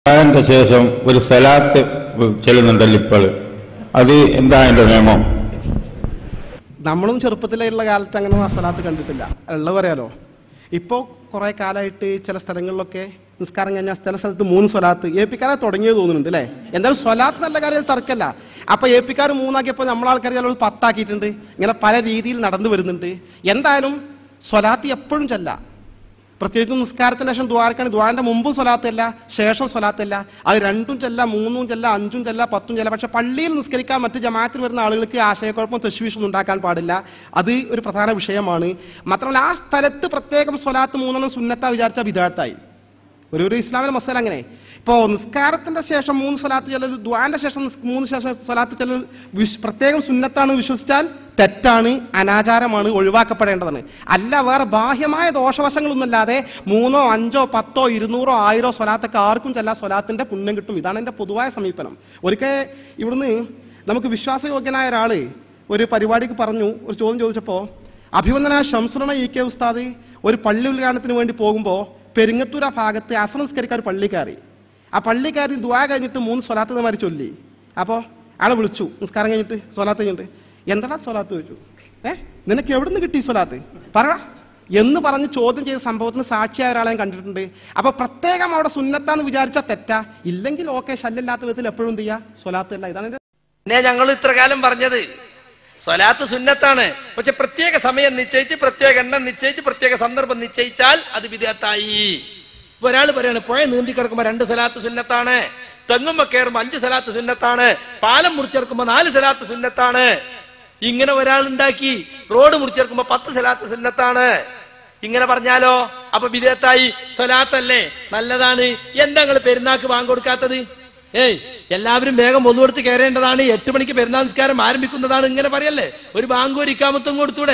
അതിന്റെ ശേഷം ഒരു സലാത്ത് ചെല്ലുന്നുണ്ടല്ലോ ഇപ്പോൾ അത് എന്താ അതിന്റെ നിയമം നമ്മളും ചെറുപ്പത്തിലുള്ള കാലത്ത് അങ്ങനെ സ്വലാത്ത് കണ്ടിട്ടില്ല ഉള്ളത് പറയാലോ ഇപ്പോൾ കുറേ കാലമായിട്ട് ചില സ്ഥലങ്ങളിലൊക്കെ നിസ്കാരം കഴിഞ്ഞാൽ ചില സ്ഥലത്ത് മൂന്ന് സ്വലാത്ത് ഏപ്പിക്കാരെ തുടങ്ങിയത് തോന്നുന്നുണ്ട് അല്ലേ എന്തായാലും സ്വലാത്ത് നല്ല കാര്യം തർക്കല്ല അപ്പൊ ഏപ്പിക്കാർ മൂന്നാക്കിയപ്പോൾ നമ്മളാൾക്കാർ ചിലർ പത്താക്കിയിട്ടുണ്ട് ഇങ്ങനെ പല രീതിയിൽ നടന്നു വരുന്നുണ്ട് എന്തായാലും സ്വലാത്ത് എപ്പോഴും ചെല്ല പ്രത്യേകിച്ചും നിസ്കാരത്തിന് ശേഷം ദ്വാരക്കാണ് ദ്വാരന്റെ മുമ്പും സ്വലാത്തല്ല ശേഷം സ്വലാത്തല്ല അത് രണ്ടും ചെല്ല മൂന്നും ചെല്ല അഞ്ചും ചെല്ല പത്തും ചെല്ല പക്ഷെ പള്ളിയിൽ നിസ്കരിക്കാൻ മറ്റ് ജമാഅത്തിൽ വരുന്ന ആളുകൾക്ക് ആശയക്കുഴപ്പം തെശ്വീഷൊന്നും ഉണ്ടാക്കാൻ പാടില്ല അത് ഒരു പ്രധാന വിഷയമാണ് മാത്രമല്ല ആ സ്ഥലത്ത് പ്രത്യേകം സ്വലാത്ത് മൂന്നെണ്ണം സുന്നത്താ വിചാരിച്ച വിധാത്തായി ഒരു ഒരു ഇസ്ലാമിലെ മസാല അങ്ങനെ ഇപ്പോൾ നിസ്കാരത്തിന്റെ ശേഷം മൂന്ന് സ്വലാത്ത് ചെല്ലൽ ദ്വാന്റെ ശേഷം നിസ്- മൂന്ന് ശേഷം സ്വലാത്ത് ചെല്ലൽ വിശ് പ്രത്യേകം സുന്നത്താണ് വിശ്വസിച്ചാൽ തെറ്റാണ് അനാചാരമാണ് ഒഴിവാക്കപ്പെടേണ്ടതാണ് അല്ല വേറെ ബാഹ്യമായ ദോഷവശങ്ങളൊന്നുമല്ലാതെ മൂന്നോ അഞ്ചോ പത്തോ ഇരുന്നൂറോ ആയിരോ സ്വലാത്തൊക്കെ ആർക്കും ചെല്ലാ സ്വലാത്തിന്റെ പുണ്യം കിട്ടും ഇതാണ് എൻ്റെ പൊതുവായ സമീപനം ഒരിക്കൽ ഇവിടുന്ന് നമുക്ക് വിശ്വാസയോഗ്യനായ ഒരാള് ഒരു പരിപാടിക്ക് പറഞ്ഞു ഒരു ചോദ്യം ചോദിച്ചപ്പോൾ അഭിവന്ദന ഷംസുറമ ഇ കെ ഉസ്താദ് ഒരു പള്ളി ഉദ്ഘാടനത്തിന് വേണ്ടി പോകുമ്പോൾ പെരിങ്ങത്തൂർ ആ ഭാഗത്ത് അസംസ്കരിക്കാൻ ഒരു പള്ളി കയറി ആ പള്ളി കയറി ദ്വാ കഴിഞ്ഞിട്ട് മൂന്ന് സ്വലാത്ത് ഇതേമാതിരി ചൊല്ലി അപ്പോൾ ആളെ വിളിച്ചു നിസ്കാരം കഴിഞ്ഞിട്ട് സ്വലാത്ത് കഴിഞ്ഞിട്ട് എന്താടാ സ്വലാത്ത് ചോദിച്ചു ഏ നിനക്ക് എവിടുന്ന് കിട്ടി ഈ സ്വലാത്ത് പറ എന്ന് പറഞ്ഞ് ചോദ്യം ചെയ്ത സംഭവത്തിന് സാക്ഷിയായ ഒരാളെ ഞാൻ കണ്ടിട്ടുണ്ട് അപ്പൊ പ്രത്യേകം അവിടെ സുന്നത്താന്ന് വിചാരിച്ചാൽ തെറ്റാ ഇല്ലെങ്കിൽ ഓക്കെ ശല്യമില്ലാത്ത വിധത്തിൽ എപ്പോഴും എന്ത് ചെയ്യുക സ്വലാത്ത് അല്ല ഇതാണ് എൻ്റെ പിന്നെ ഞങ്ങൾ ഇത്ര കാലം പറഞ്ഞത് സ്വലാത്ത് സുന്നത്താണ് പക്ഷെ പ്രത്യേക സമയം നിശ്ചയിച്ച് പ്രത്യേക എണ്ണം നിശ്ചയിച്ച് പ്രത്യേക സന്ദർഭം നിശ്ചയിച്ചാൽ അത് വിധേയത്തായി ഇപ്പൊ ഒരാൾ പറയാണ് പുഴ നീന്തി കിടക്കുമ്പോ രണ്ട് സലാത്ത് സുന്നത്താണ് തെങ്ങുമ്പോ കയറുമ്പോ അഞ്ച് സലാത്ത് സുന്നത്താണ് പാലം മുറിച്ചെടുക്കുമ്പോ നാല് സലാത്ത് സുന്നത്താണ് ഇങ്ങനെ ഒരാൾ ഉണ്ടാക്കി റോഡ് മുറിച്ചെടുക്കുമ്പോ പത്ത് സലാത്ത് സുന്നത്താണ് ഇങ്ങനെ പറഞ്ഞാലോ അപ്പൊ വിധേയത്തായി സ്വലാത്തല്ലേ നല്ലതാണ് എന്താ നിങ്ങൾ പെരുന്നാക്ക് വാങ്ങിക്കൊടുക്കാത്തത് ഏയ് എല്ലാവരും വേഗം ഒന്നുകൊടുത്ത് കയറേണ്ടതാണ് എട്ട് മണിക്ക് പെരുന്നാൾ നിസ്കാരം ആരംഭിക്കുന്നതാണ് ഇങ്ങനെ പറയല്ലേ ഒരു ബാങ്ക് ഒരു ഇക്കാമത്തും കൊടുത്തൂടെ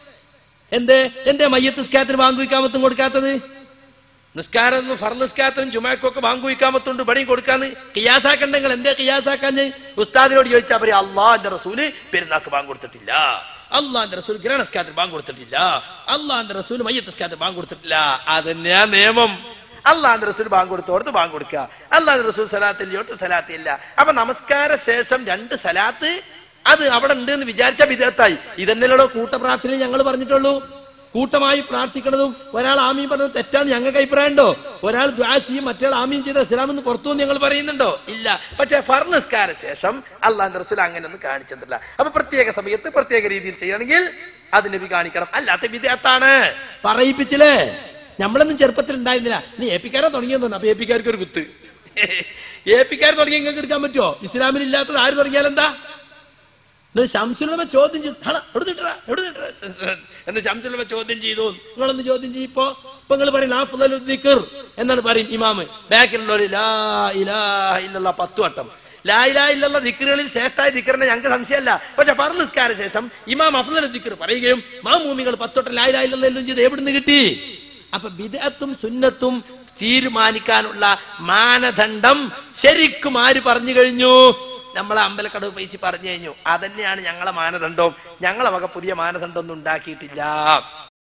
എന്തേ എന്തേ മയ്യത്ത് നിസ്കാരത്തിന് ബാങ്ക് ഇക്കാമത്തും കൊടുക്കാത്തത് നിസ്കാരം ഫർ നിസ്കാരത്തിനും ചുമക്കും ഒക്കെ ബാങ്ക് ഇക്കാമത്തുണ്ട് പണിയും കൊടുക്കാന്ന് കിയാസാക്കണ്ടെങ്കിൽ എന്തേ കിയാസാക്കാന്ന് ഉസ്താദിനോട് ചോദിച്ചാൽ പറയും അള്ളാന്റെ റസൂല് പെരുന്നാക്ക് ബാങ്ക് കൊടുത്തിട്ടില്ല അള്ളാന്റെ റസൂൽ ഗ്രഹണസ്കാരത്തിന് ബാങ്ക് കൊടുത്തിട്ടില്ല അള്ളാന്റെ റസൂൽ മയ്യത്ത് നിസ്കാരത്തിന് ബാങ്ക് കൊടുത്തിട്ടില്ല അതന്നെയാ നിയമം അള്ളാന്റെ റസൂൽ ബാങ്ക് കൊടുത്തോടത്ത് ബാങ്ക് കൊടുക്കുക അള്ളാന്റെ റസൂൽ സലാത്തില്ലോട്ട് സലാത്തില്ല അപ്പൊ നമസ്കാര ശേഷം രണ്ട് സലാത്ത് അത് അവിടെ ഉണ്ട് എന്ന് വിചാരിച്ച വിധേയത്തായി ഇതന്നെയല്ലോ കൂട്ടപ്രാർത്ഥന ഞങ്ങൾ പറഞ്ഞിട്ടുള്ളൂ കൂട്ടമായി പ്രാർത്ഥിക്കണതും ഒരാൾ ആമീൻ പറഞ്ഞത് തെറ്റാന്ന് ഞങ്ങൾക്ക് അഭിപ്രായമുണ്ടോ ഒരാൾ ദ്വാ ചെയ്യും മറ്റേ ആമീൻ ചെയ്ത ഇസ്ലാം എന്ന് പുറത്തു ഞങ്ങൾ പറയുന്നുണ്ടോ ഇല്ല പക്ഷേ ഫർനിസ്കാര ശേഷം അള്ളാന്റെ റസൂൽ അങ്ങനെ ഒന്നും കാണിച്ചിട്ടില്ല അപ്പൊ പ്രത്യേക സമയത്ത് പ്രത്യേക രീതിയിൽ ചെയ്യണമെങ്കിൽ അത് നബി കാണിക്കണം അല്ലാത്ത വിധേയത്താണ് പറയിപ്പിച്ചില്ലേ നമ്മളൊന്നും ചെറുപ്പത്തിൽ ഉണ്ടായിരുന്നില്ല നീ ഏപ്പിക്കാരെ തുടങ്ങിയെന്നു അപ്പൊ ഏപ്പിക്കാർക്ക് ഒരു കുത്ത് ഏപ്പിക്കാർ തുടങ്ങി നിങ്ങൾക്ക് എടുക്കാൻ പറ്റുമോ ഇസ്ലാമിൽ ഇല്ലാത്തത് ആര് തുടങ്ങിയാൽ എന്താ എന്നിട്ട് ശംസുലമ ചോദ്യം ചെയ്തു "ഹള, എവിടുന്ന് കിട്ടടാ? എവിടുന്ന് കിട്ടടാ?" എന്ന് ശംസുലമ ചോദ്യം ചെയ്തു നിങ്ങളൊന്ന് ചോദ്യം ചെയ്യിപ്പോ ഇപ്പൊ നിങ്ങൾ പറയും "ലാഫ്ളലു ദിക്ർ" എന്നാണ് പറയും ഇമാമ് ബാക്കിലുള്ളവർ ലാ ഇലാഹ ഇല്ലല്ലാ പത്ത് വട്ടം ലാ ഇലാഹ ഇല്ലല്ലാ ദിക്റുകളിൽ ശ്രേഷ്ഠായ ദിക്റിനെ ഞങ്ങൾക്ക് സംശയമല്ല പക്ഷെ ഫർനിസ്കാര ശേഷം ഇമാം അഫ്ലൽ ദിക്ർ പറയുകയും മാമൂമികൾ പത്തോട്ടം ലാ ഇലാഹ ഇല്ലല്ലാ എല്ലാം ചെയ്ത് എവിടുന്ന് കിട്ടി അപ്പൊ ബിദഅത്തും സുന്നത്തും തീരുമാനിക്കാനുള്ള മാനദണ്ഡം ശരിക്കും ആര് പറഞ്ഞു കഴിഞ്ഞു നമ്മളെ അമ്പലക്കടവ് പൈസ പറഞ്ഞു കഴിഞ്ഞു അതന്നെയാണ് ഞങ്ങളെ മാനദണ്ഡവും ഞങ്ങളെ വക പുതിയ മാനദണ്ഡം ഒന്നും ഉണ്ടാക്കിയിട്ടില്ല